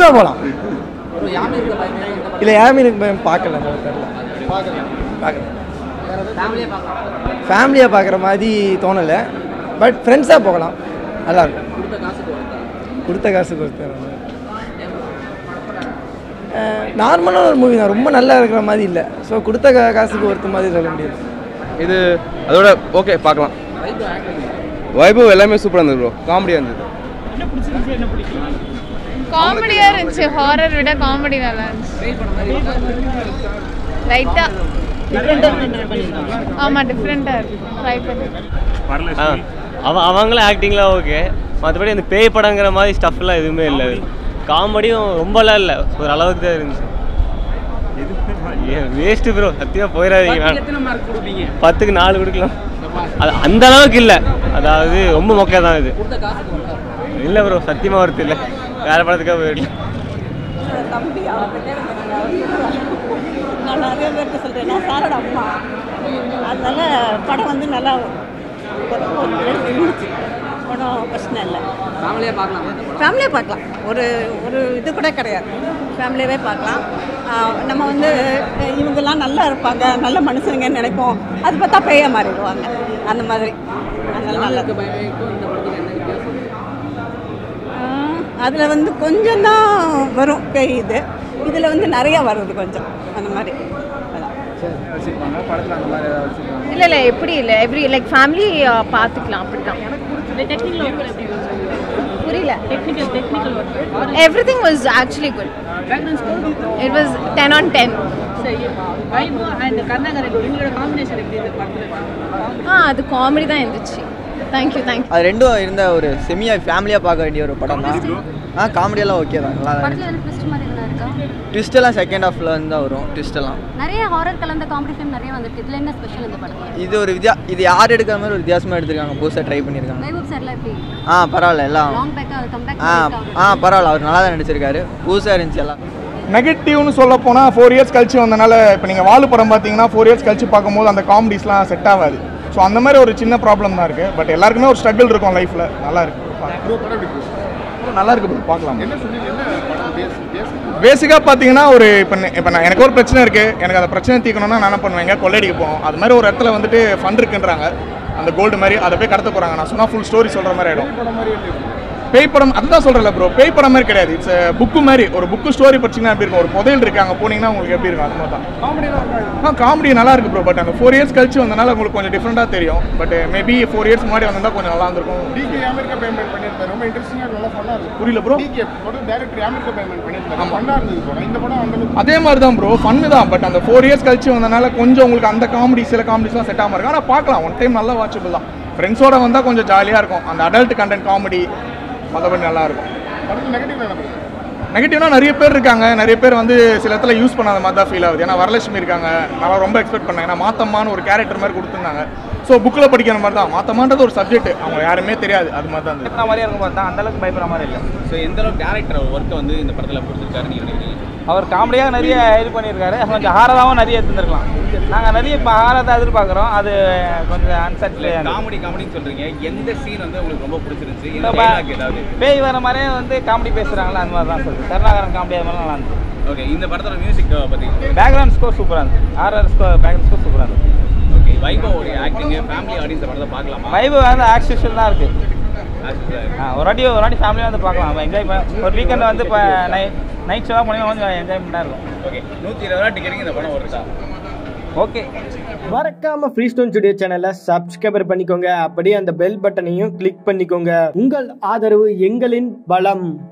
நிச்சயமாக போகலாம் இல்லை யாமிருக்கு பயம் பார்க்கல தெரியல பார்க்கல ஃபேமிலியாக பார்க்குற மாதிரி தோணலை பட் ஃப்ரெண்ட்ஸாக போகலாம் நல்லா இருக்கும் கொடுத்த காசு கொடுத்த நார்மலான ஒரு மூவி தான் ரொம்ப நல்லா இருக்கிற மாதிரி இல்லை ஸோ கொடுத்த கா- காசுக்கு ஒருத்த மாதிரி சொல்ல முடியாது இது அதோட ஓகே பார்க்கலாம் வைபவ் எல்லாமே சூப்பராக இருந்தது ப்ரோ காமெடியாக இருந்தது காமெடியா இருந்துச்சு ஹாரர் விட காமெடி நல்லா இருந்துச்சு லைட்டா ஆமா டிஃப்ரெண்டா இருக்கு ட்ரை பண்ணி ஆ அவ அவங்களும் ஆக்டிங்லாம் ஓகே மற்றபடி அந்த பேய் படங்கிற மாதிரி ஸ்டஃப்லாம் எதுவுமே இல்லை காமெடியும் ரொம்பலாம் இல்லை ஒரு அளவுக்கு தான் இருந்துச்சு வேஸ்ட்டு ப்ரோ சத்தியமாக போயிடாதீங்க வேணாம். பத்துக்கு நாலு கொடுக்கலாம் அது அந்த அளவுக்கு இல்லை அதாவது ரொம்ப மொக்கையா தான் இது இல்லை ப்ரோ சத்தியமாக ஒருத்தர் இல்லை வேறு படத்துக்காக போயிடலாம் தம்பி அவர்கிட்ட நான் நிறைய பேருக்கு சொல்கிறேன் நான் சாரோட அம்மா அதனால படம் வந்து நல்லா இருந்துச்சு படம் பிரச்சனை இல்லை ஃபேமிலியாக பார்க்கலாம் ஃபேமிலியாக பார்க்கலாம் ஒரு ஒரு இது கூட கிடையாது ஃபேமிலியாகவே பார்க்கலாம் ஆஹ் நம்ம வந்து அஹ் இவங்கெல்லாம் நல்லா இருப்பாங்க நல்ல மனுஷனுங்கன்னு நினைப்போம் அது பார்த்தா பேய மாறிடுவாங்க அந்த மாதிரி அதனால நல்லா யாருக்கு பயக்கும் இந்த படத்துக்கு என்ன வித்தியாசம் அதில் வந்து கொஞ்சம் தான் வரும் பேய் இது இதில் வந்து நிறையா வருது கொஞ்சம் அந்த மாதிரி அதான் படத்தில் அந்த மாதிரி ஏதாவது இல்ல இல்ல எப்படி இல்ல எவ்ரி லைக் ஃபேமிலி பார்த்துக்கலாம் அப்படிதான் புரியல everything was actually good it was ten on ten Vaibhav and Karunakaran இவங்களோட காம்பினேஷன் எப்படி இந்த படத்தில் ஆ அது காமெடி தான் இருந்துச்சு தேங்க்யூ தேங்க்யூ அது ரெண்டும் இருந்த ஒரு செமியாக ஃபேமிலியாக பார்க்க வேண்டிய ஒரு படம் தான் ஆ காமெடியெல்லாம் ஓகே தான் நல்லா தான் படத்தில் எதுவும் ட்விஸ்ட் மாதிரி எதுனா இருக்கா ட்விஸ்ட் எல்லாம் செகண்ட் ஹாஃப்ல வந்து தான் வரும் ட்விஸ்ட் எல்லாம் நிறைய ஹாரர் கலந்த காமெடி ஃபிலிம் நிறைய வந்துருக்கு இதில் என்ன ஸ்பெஷல் இந்த படத்தில் இது ஒரு வித்தியா இது யார் எடுக்கிற மாதிரி ஒரு வித்தியாசமாக எடுத்திருக்காங்க புதுசாக ட்ரை பண்ணியிருக்காங்க வைபவ் சார்லாம் எப்படி ஆ பரவாயில்ல எல்லாம் லாங் பேக்காக அது கம்பேக் ஆ ஆ பரவாயில்ல அவர் நல்லா தான் நடிச்சிருக்காரு புதுசாக இருந்துச்சு எல்லாம் நெகட்டிவ்னு சொல்ல போனால் ஃபோர் இயர்ஸ் கழிச்சு வந்தனால இப்போ நீங்கள் வாலு படம் பார்த்தீங்கன்னா ஃபோர் இயர்ஸ் கழிச்சு பார்க்கும்போது அந்த காமெடிஸ்லாம் செட் ஆகாது ஸோ அந்த மாதிரி ஒரு சின்ன ப்ராப்ளம் தான் இருக்குது பட் எல்லாருக்குமே ஒரு ஸ்ட்ரகிள் இருக்கும் லைஃப்பில் நல்லா இருக்கு bro, நல்லா இருக்கு bro, பார்க்கலாம் பேசிக்காக பார்த்தீங்கன்னா ஒரு இப்போ இப்போ நான் எனக்கு ஒரு பிரச்சனை இருக்குது எனக்கு அந்த பிரச்சனை தீர்க்கணும்னா நான் என்ன பண்ணுவேங்க கொள்ளையடிக்க போகணும் அது மாதிரி ஒரு இடத்துல வந்துட்டு ஃபண்ட் இருக்குன்றாங்க அந்த கோல்டு மாதிரி அதை போய் கடத்த போகிறாங்க நான் சொன்னால் ஃபுல் ஸ்டோரி சொல்கிற மாதிரி ஆகிடும் பேய் படம் அதுதான் சொல்கிறல ப்ரோ பேய் படம் மாதிரி கிடையாது இட்ஸ் புக்கு மாதிரி ஒரு புக்கு ஸ்டோரி படிச்சிங்கன்னா எப்படி இருக்கும் ஒரு புதையல் இருக்கு அங்கே போனீங்கன்னா உங்களுக்கு எப்படி இருக்கும் அது மாதிரி தான் ஆ காமெடி நல்லா இருக்கு ப்ரோ பட் அந்த ஃபோர் இயர்ஸ் கழிச்சு வந்தனால உங்களுக்கு கொஞ்சம் டிஃப்ரெண்ட்டாக தெரியும் பட் மேபி ஃபோர் இயர்ஸ் முன்னாடி வந்திருந்தா கொஞ்சம் நல்லா இருந்திருக்கும் டிகே அமெரிக்கா பேமெண்ட் பண்ணியிருப்பாரு ரொம்ப இன்ட்ரெஸ்டிங்காக நல்லா ஃபன்னாக இருக்கும் புரியல ப்ரோ டிகே படம் டேரக்டர் அமெரிக்கா பேமெண்ட் பண்ணியிருப்பாரு ஃபன்னாக இருந்தது படம் இந்த படம் அந்த அளவுக்கு அதே மாதிரி தான் ப்ரோ ஃபன்னு தான் பட் அந்த ஃபோர் இயர்ஸ் கழிச்சு வந்தனால கொஞ்சம் உங்களுக்கு அந்த காமெடி சில காமெடிஸ்லாம் செட் ஆகாம இருக்கும் ஆனால் பார்க்கலாம் ஒன் டைம் நல்லா வாட்சபிள் தான் ஃப்ரெண்ட்ஸோட வந்தால் கொஞ்சம் ஜாலியாக இருக்கும் அந்த அடல்ட் கண்டென்ட் காமெடி மற்றபடி நல்லா இருக்கும் படத்தில் நெகட்டிவ் என்ன நெகட்டிவ்னா நிறைய பேர் இருக்காங்க நிறைய பேர் வந்து சில இடத்துல யூஸ் பண்ணாத மாதிரி தான் ஃபீல் ஆகுது ஏன்னா வரலட்சுமி இருக்காங்க நான் ரொம்ப எக்ஸ்பெக்ட் பண்ணேன் ஏன்னா மாத்தம்மான்னு ஒரு கேரக்டர் மாதிரி கொடுத்துருந்தாங்க ஸோ புக்கில் படிக்கிற மாதிரி தான் மாத்தம்மான்றது ஒரு சப்ஜெக்ட் அவங்க யாருமே தெரியாது அது மாதிரி தான் இருந்தது மாதிரியே இருக்கும் பார்த்தா அந்த அளவுக்கு பயப்படுற மாதிரி இல்லை ஸோ எந்த அளவுக்கு டேரக்டர் ஒர்க்கை வந்து இந்த படத்தில் கொடுத்துருக்காரு நீங்கள் நினைக்கிறீங்க அவர் காமெடியாக நிறைய இது பண்ணியிருக்காரு கொஞ்சம் ஹாரதாகவும் நிறைய எடுத்துருக்கலாம் நாங்கள் நிறைய இப்போ ஹாரதை எதிர்பார்க்குறோம் அது கொஞ்சம் அன்சர்ட்லே காமெடி காமெடின்னு சொல்றீங்க எந்த சீன் வந்து உங்களுக்கு ரொம்ப பிடிச்சிருந்துச்சு இந்த என்ன ப- dialogue ஏதாவது பேய் வர மாதிரியே வந்து காமெடி பேசுகிறாங்களா அந்த மாதிரி தான் சொல்லுது கருணாகரன் காமெடி அது மாதிரி நல்லா இருந்துச்சு ஓகே இந்த படத்தோட மியூசிக் பற்றி பேக்ரவுண்ட் ஸ்கோர் சூப்பராக இருந்துச்சு ஆர்ஆர் ஸ்கோர் பேக்ரவுண்ட் ஸ்கோர் சூப்பராக இருந்துச்சு ஓகே வைபவோடைய ஆக்டிங் ஃபேமிலி ஆடியன்ஸ் படத்தை பார்க்கலாமா வைபு வந்து ஆக்சுவல் தான் இருக்குது ஆ ஒரு வாட்டி ஒரு வாட்டி ஃபேமிலியாக வந்து பார்க்கலாம் என்ஜாய் பண்ண ஒரு வீக்கெண்டில் வந்து இப்போ நைட் நைட் ஷோவாக போனீங்கன்னா கொஞ்சம் என்ஜாய்மெண்ட்டாக இருக்கும் ஓகே நூற்றி இருபது ரூபா டிக்கெட்டுக்கு இந்த படம் வருதா ஓகே மறக்காம ஃப்ரீ ஸ்டோன் ஸ்டுடியோ சேனலை சப்ஸ்கிரைபர் பண்ணிக்கோங்க அப்படியே அந்த பெல் பட்டனையும் கிளிக் பண்ணிக்கோங்க உங்கள் ஆதரவு எங்களின் பலம்